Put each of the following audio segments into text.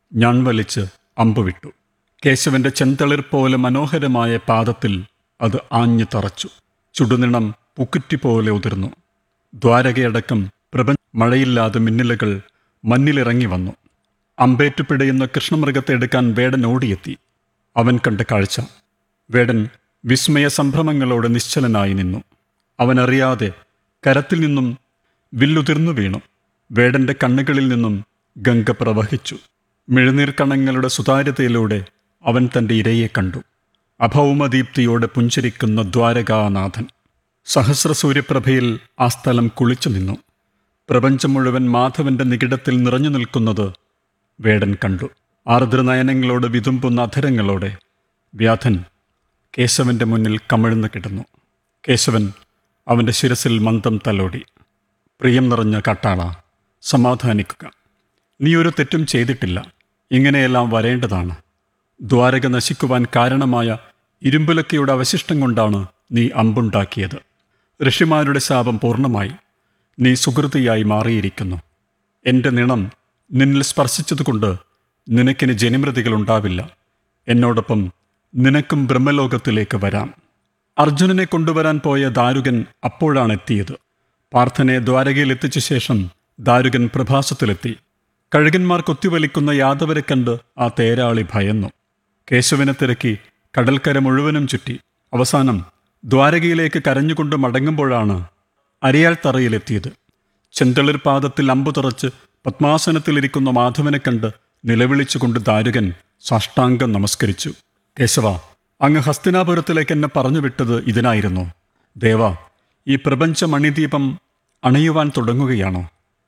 ഞാൻ വലിച്ച് അമ്പ് വിട്ടു കേശവന്റെ ചെന്തളിർ പോലെ മനോഹരമായ പാദത്തിൽ അത് ആഞ്ഞു തറച്ചു ചുടുനിണം പുക്കുറ്റി പോലെ ഉതിർന്നു ദ്വാരകയടക്കം പ്രപഞ്ച മഴയില്ലാതെ മിന്നലുകൾ മഞ്ഞിലിറങ്ങി വന്നു അമ്പേറ്റു പിടയുന്ന കൃഷ്ണമൃഗത്തെ എടുക്കാൻ വേടൻ ഓടിയെത്തി അവൻ കണ്ട കാഴ്ച വേടൻ വിസ്മയ സംഭ്രമങ്ങളോടെ നിശ്ചലനായി നിന്നു അവനറിയാതെ കരത്തിൽ നിന്നും വില്ലുതിർന്നു വീണു വേടന്റെ കണ്ണുകളിൽ നിന്നും ഗംഗ പ്രവഹിച്ചു മിഴുനീർ കണങ്ങളുടെ സുതാര്യതയിലൂടെ അവൻ തന്റെ ഇരയെ കണ്ടു അഭൗമദീപ്തിയോടെ പുഞ്ചിരിക്കുന്ന ദ്വാരകാനാഥൻ സഹസ്ര സൂര്യപ്രഭയിൽ ആ സ്ഥലം കുളിച്ചു നിന്നു പ്രപഞ്ചം മുഴുവൻ മാധവന്റെ നികിടത്തിൽ നിറഞ്ഞു നിൽക്കുന്നത് വേടൻ കണ്ടു ആർദ്രനയനങ്ങളോട് വിതുമ്പുന്ന അധരങ്ങളോടെ വ്യാധൻ കേശവന്റെ മുന്നിൽ കമിഴ്ന്നു കിടന്നു കേശവൻ അവന്റെ ശിരസിൽ മന്ദം തലോടി പ്രിയം നിറഞ്ഞ കട്ടാള സമാധാനിക്കുക നീ ഒരു തെറ്റും ചെയ്തിട്ടില്ല ഇങ്ങനെയെല്ലാം വരേണ്ടതാണ് ദ്വാരക നശിക്കുവാൻ കാരണമായ ഇരുമ്പുലക്കയുടെ അവശിഷ്ടം കൊണ്ടാണ് നീ അമ്പുണ്ടാക്കിയത് ഋഷിമാരുടെ ശാപം പൂർണ്ണമായി നീ സുഹൃതിയായി മാറിയിരിക്കുന്നു എൻ്റെ നിണം നിന്നിൽ സ്പർശിച്ചതുകൊണ്ട് നിനക്കിന് ജനിമൃതികൾ ഉണ്ടാവില്ല എന്നോടൊപ്പം നിനക്കും ബ്രഹ്മലോകത്തിലേക്ക് വരാം അർജുനനെ കൊണ്ടുവരാൻ പോയ ദാരുകൻ അപ്പോഴാണ് എത്തിയത് പാർത്ഥനെ ദ്വാരകയിൽ എത്തിച്ച ശേഷം ദാരുകൻ പ്രഭാസത്തിലെത്തി കഴുകന്മാർ കൊത്തിവലിക്കുന്ന യാദവരെ കണ്ട് ആ തേരാളി ഭയന്നു കേശവനെ തിരക്കി കടൽക്കര മുഴുവനും ചുറ്റി അവസാനം ദ്വാരകയിലേക്ക് കരഞ്ഞുകൊണ്ട് മടങ്ങുമ്പോഴാണ് അരിയാൽ തറയിലെത്തിയത് ചെന്തളിർ പാദത്തിൽ അമ്പു തുറച്ച് പത്മാസനത്തിലിരിക്കുന്ന മാധവനെ കണ്ട് നിലവിളിച്ചുകൊണ്ട് ദാരുകൻ സാഷ്ടാംഗം നമസ്കരിച്ചു കേശവ അങ്ങ് ഹസ്തിനാപുരത്തിലേക്ക് എന്നെ പറഞ്ഞു വിട്ടത് ഇതിനായിരുന്നു ദേവ ഈ പ്രപഞ്ച മണിദീപം അണയുവാൻ തുടങ്ങുകയാണോ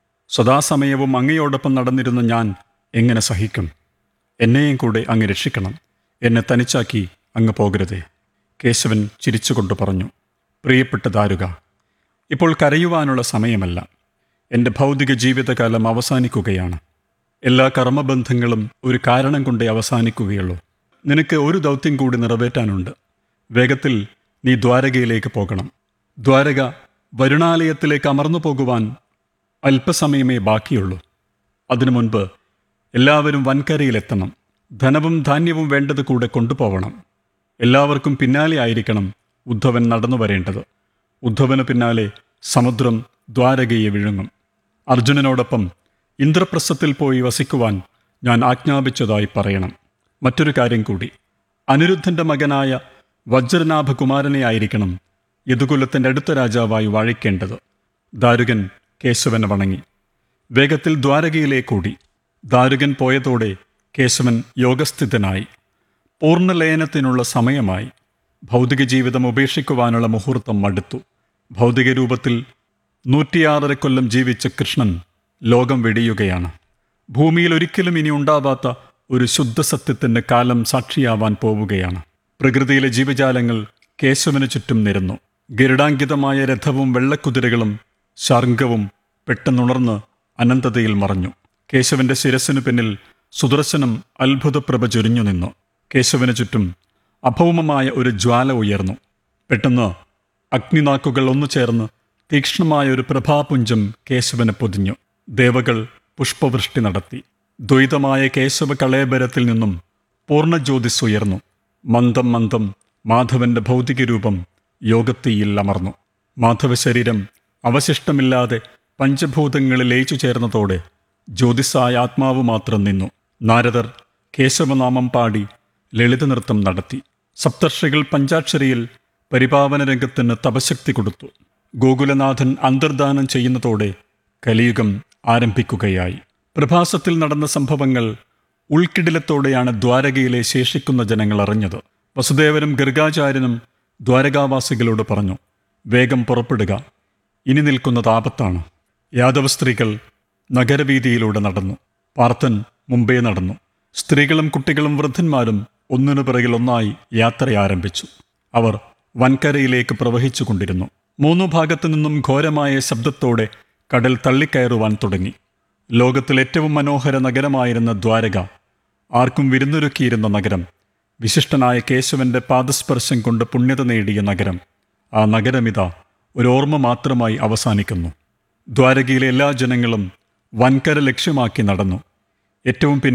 സദാസമയവും അങ്ങയോടൊപ്പം നടന്നിരുന്ന ഞാൻ എങ്ങനെ സഹിക്കും എന്നെയും കൂടെ അങ്ങ് രക്ഷിക്കണം എന്നെ തനിച്ചാക്കി അങ്ങ് പോകരുതേ കേശവൻ ചിരിച്ചുകൊണ്ട് പറഞ്ഞു പ്രിയപ്പെട്ട ദാരുക ഇപ്പോൾ കരയുവാനുള്ള സമയമല്ല എൻ്റെ ഭൗതിക ജീവിതകാലം അവസാനിക്കുകയാണ് എല്ലാ കർമ്മബന്ധങ്ങളും ഒരു കാരണം കൊണ്ടേ അവസാനിക്കുകയുള്ളൂ നിനക്ക് ഒരു ദൗത്യം കൂടി നിറവേറ്റാനുണ്ട് വേഗത്തിൽ നീ ദ്വാരകയിലേക്ക് പോകണം ദ്വാരക വരുണാലയത്തിലേക്ക് അമർന്നു പോകുവാൻ അല്പസമയമേ ബാക്കിയുള്ളൂ അതിനു മുൻപ് എല്ലാവരും വൻകരയിലെത്തണം ധനവും ധാന്യവും വേണ്ടത് കൂടെ കൊണ്ടുപോകണം എല്ലാവർക്കും പിന്നാലെ ആയിരിക്കണം ഉദ്ധവൻ നടന്നു വരേണ്ടത് ഉദ്ധവന് പിന്നാലെ സമുദ്രം ദ്വാരകയെ വിഴുങ്ങും അർജുനനോടൊപ്പം ഇന്ദ്രപ്രസ്ഥത്തിൽ പോയി വസിക്കുവാൻ ഞാൻ ആജ്ഞാപിച്ചതായി പറയണം മറ്റൊരു കാര്യം കൂടി അനിരുദ്ധന്റെ മകനായ വജ്രനാഭകുമാരനെ ആയിരിക്കണം യദുകുലത്തിന്റെ അടുത്ത രാജാവായി വാഴിക്കേണ്ടത് ദാരുകൻ കേശവനെ വണങ്ങി വേഗത്തിൽ ദ്വാരകയിലേക്കൂടി ദാരുകൻ പോയതോടെ കേശവൻ യോഗസ്ഥിതനായി പൂർണ്ണലയനത്തിനുള്ള സമയമായി ഭൗതിക ജീവിതം ഉപേക്ഷിക്കുവാനുള്ള മുഹൂർത്തം മടുത്തു ഭൗതിക രൂപത്തിൽ നൂറ്റിയാറര കൊല്ലം ജീവിച്ച കൃഷ്ണൻ ലോകം വെടിയുകയാണ് ഭൂമിയിൽ ഒരിക്കലും ഇനി ഉണ്ടാവാത്ത ഒരു ശുദ്ധസത്യത്തിന് കാലം സാക്ഷിയാവാൻ പോവുകയാണ് പ്രകൃതിയിലെ ജീവജാലങ്ങൾ കേശവന് ചുറ്റും നിരന്നു ഗരുഡാങ്കിതമായ രഥവും വെള്ളക്കുതിരകളും ശാർംഗവും പെട്ടെന്നുണർന്ന് അനന്തതയിൽ മറഞ്ഞു കേശവന്റെ ശിരസിനു പിന്നിൽ സുദർശനം അത്ഭുതപ്രഭ ചൊരിഞ്ഞു നിന്നു കേശവന് ചുറ്റും അഭൗമമായ ഒരു ജ്വാല ഉയർന്നു പെട്ടെന്ന് അഗ്നിനാക്കുകൾ ഒന്നു ചേർന്ന് തീക്ഷ്ണമായ ഒരു പ്രഭാപുഞ്ചം കേശവനെ പൊതിഞ്ഞു ദേവകൾ പുഷ്പവൃഷ്ടി നടത്തി ദ്വൈതമായ കേശവ കളയബരത്തിൽ നിന്നും പൂർണ്ണജ്യോതിസ് ഉയർന്നു മന്ദം മന്ദം മാധവന്റെ ഭൗതിക രൂപം യോഗത്തിയിൽ അമർന്നു മാധവ ശരീരം അവശിഷ്ടമില്ലാതെ പഞ്ചഭൂതങ്ങളിൽ ലയിച്ചു ചേർന്നതോടെ ജ്യോതിസായ ആത്മാവ് മാത്രം നിന്നു നാരദർ കേശവനാമം പാടി ലളിത നൃത്തം നടത്തി സപ്തർഷികൾ പഞ്ചാക്ഷരിയിൽ പരിപാവന രംഗത്തിന് തപശക്തി കൊടുത്തു ഗോകുലനാഥൻ അന്തർദാനം ചെയ്യുന്നതോടെ കലിയുഗം ആരംഭിക്കുകയായി പ്രഭാസത്തിൽ നടന്ന സംഭവങ്ങൾ ഉൾക്കിടിലത്തോടെയാണ് ദ്വാരകയിലെ ശേഷിക്കുന്ന ജനങ്ങൾ അറിഞ്ഞത് വസുദേവനും ഗർഗാചാര്യനും ദ്വാരകാവാസികളോട് പറഞ്ഞു വേഗം പുറപ്പെടുക ഇനി നിൽക്കുന്നത് ആപത്താണ് യാദവ സ്ത്രീകൾ നഗരവീതിയിലൂടെ നടന്നു പാർത്ഥൻ മുമ്പേ നടന്നു സ്ത്രീകളും കുട്ടികളും വൃദ്ധന്മാരും ഒന്നിനു പിറകിൽ ഒന്നായി യാത്ര ആരംഭിച്ചു അവർ വൻകരയിലേക്ക് പ്രവഹിച്ചു കൊണ്ടിരുന്നു മൂന്നു ഭാഗത്തു നിന്നും ഘോരമായ ശബ്ദത്തോടെ കടൽ തള്ളിക്കയറുവാൻ തുടങ്ങി ലോകത്തിൽ ഏറ്റവും മനോഹര നഗരമായിരുന്ന ദ്വാരക ആർക്കും വിരുന്നൊരുക്കിയിരുന്ന നഗരം വിശിഷ്ടനായ കേശവന്റെ പാദസ്പർശം കൊണ്ട് പുണ്യത നേടിയ നഗരം ആ നഗരമിത ഒരു ഓർമ്മ മാത്രമായി അവസാനിക്കുന്നു ദ്വാരകയിലെ എല്ലാ ജനങ്ങളും വൻകര ലക്ഷ്യമാക്കി നടന്നു ഏറ്റവും പിന്നെ